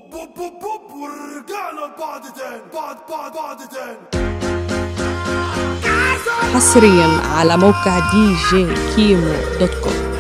بوب بوب بوب ورجعنا لبعض تاني بعد بعد بعد تاني حصريا على موقع دي جي كيمو دوت كوم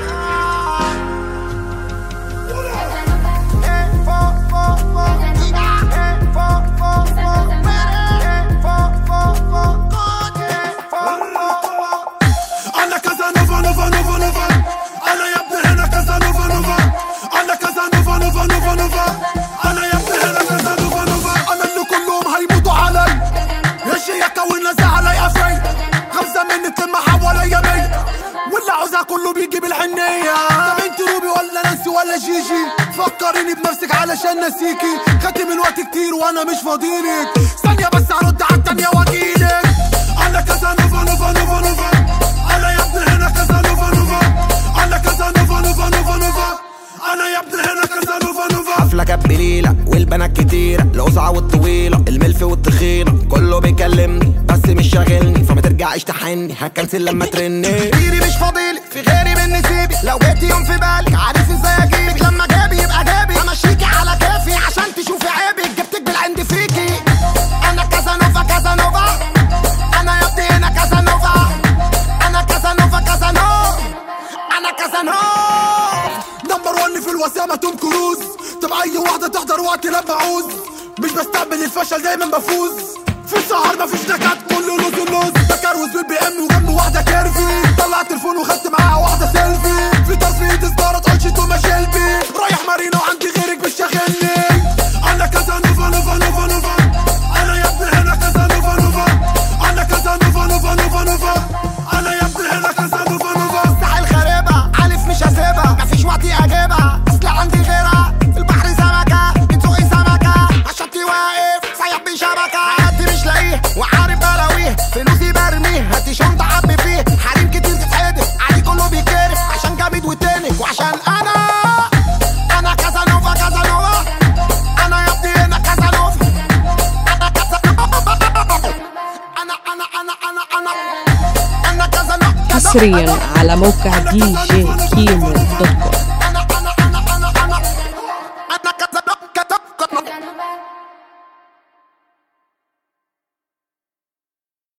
انا كذا نوفا نوفا نوفا نوفا انا يا ابني هنا كذا نوفا نوفا انا كذا نوفا نوفا نوفا نوفا انا يا ابني هنا كذا نوفا نوفا انا اللي كلهم هيموتوا علي يا شيكة والناس عليا في خمسة مني تلمة حواليا مية واللي عاوزها كله بيجي بالحنية طب انت روبي ولا نانسي ولا جيجي فكريني بنفسك علشان نسيكي خدت من وقت كتير وانا مش فاضيلك ثانية بس هرد على التانية واجيلك انا كذا نوفا نوفا نوفا نوفا انا يا ابني هنا كذا نوفا نوفا انا كذا نوفا نوفا نوفا نوفا انا يا ابني هنا كذا نوفا نوفا حفلة كانت بليلة والبنات كتيرة القزعة والطويلة الملف والتخينة كله بيكلمني بس مش شاغلني فما ترجعش تحني هكنسل لما ترني غيري مش فاضيلك في غيري من نسيبي لو جيتي يوم في بالك عارف ازاي اجيبك لما جابي يبقى جابي همشيكي على كافي عشان تشوفي عيبك جبتك بالعند فيكي انا كازانوفا كازانوفا انا يا ابني هنا كازانوفا انا كازانوفا كازانوفا انا كازانوفا نمبر 1 في الوسامة توم كروز طب اي واحدة تحضر وقت لما اعوز مش بستقبل الفشل دايما بفوز في السهر مفيش نكات كله لوز اللوز بكروز بالبي ام وجنبه واحدة كيرفي طلعت تليفون وخدت معاها واحدة سيلفي في تصفية سجارة تقولش توما شيلبي رايح مارينا وعندي غيرك مش شاغلني انا كذا نوفا نوفا نوفا نوفا انا يا ابني هنا كذا نوفا نوفا انا كذا نوفا نوفا نوفا نوفا انا يا ابني هنا كذا نوفا نوفا افتح الخريبة عارف مش هسيبها مفيش وقت اجيبها اصل عندي غيرها في البحر سمكة بتسوقي سمكة عشانتي واقف صياد بشبكة حياتي مش لاقيه وعارف بلاويه فلوسي برميه هاتي شنطة عبي فيه حريم كتير تتحدف علي كله بيتكرف عشان جامد وتنك وعشان انا انا كازانوفا كازانوفا انا يا ابني هنا كازانوفا انا كازانوفا انا انا انا انا انا انا كازانوفا حصريا على موقع دي جي كيمو دوت كوم